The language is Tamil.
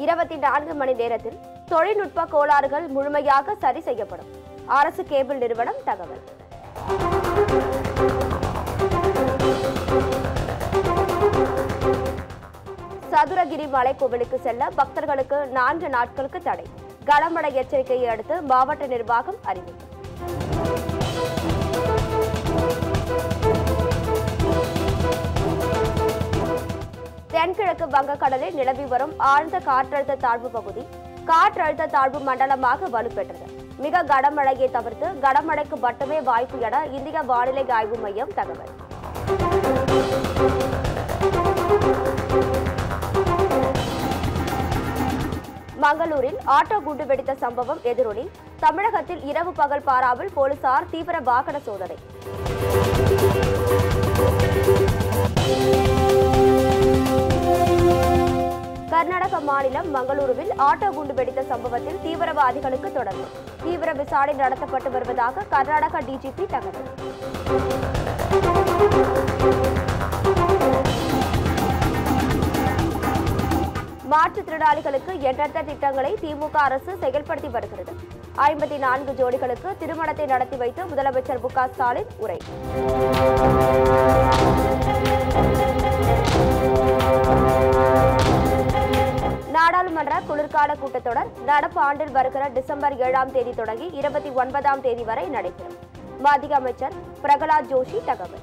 இருபத்தி நான்கு மணி நேரத்தில் தொழில்நுட்ப கோளாறுகள் முழுமையாக சரி செய்யப்படும் அரசு கேபிள் நிறுவனம் தகவல் சதுரகிரி மலைக்கோவிலுக்கு செல்ல பக்தர்களுக்கு நான்கு நாட்களுக்கு தடை கனமழை எச்சரிக்கையை அடுத்து மாவட்ட நிர்வாகம் அறிவிப்பு தென்கிழக்கு வங்கக்கடலில் நிலவி வரும் ஆழ்ந்த காற்றழுத்த தாழ்வு பகுதி காற்றழுத்த தாழ்வு மண்டலமாக வலுப்பெற்றது மிக கனமழையை தவிர்த்து கனமழைக்கு மட்டுமே வாய்ப்பு என இந்திய வானிலை ஆய்வு மையம் தகவல் மங்களூரில் ஆட்டோ குண்டு வெடித்த சம்பவம் எதிரொலி தமிழகத்தில் இரவு பகல் பாராமல் போலீசார் தீவிர வாகன சோதனை கர்நாடக மாநிலம் மங்களூருவில் ஆட்டோ குண்டு வெடித்த சம்பவத்தில் தீவிரவாதிகளுக்கு தொடர்பு தீவிர விசாரணை நடத்தப்பட்டு வருவதாக கர்நாடக டிஜிபி தகவல் மாற்றுத்திறனாளிகளுக்கு எண்ணற்ற திட்டங்களை திமுக அரசு செயல்படுத்தி வருகிறது ஐம்பத்தி நான்கு ஜோடிகளுக்கு திருமணத்தை நடத்தி வைத்து முதலமைச்சர் மு க ஸ்டாலின் உரை நாடாளுமன்ற குளிர்கால கூட்டத்தொடர் நடப்பு ஆண்டில் வருகிற டிசம்பர் ஏழாம் தேதி தொடங்கி இருபத்தி ஒன்பதாம் தேதி வரை நடைபெறும் மத்திய அமைச்சர் பிரகலாத் ஜோஷி தகவல்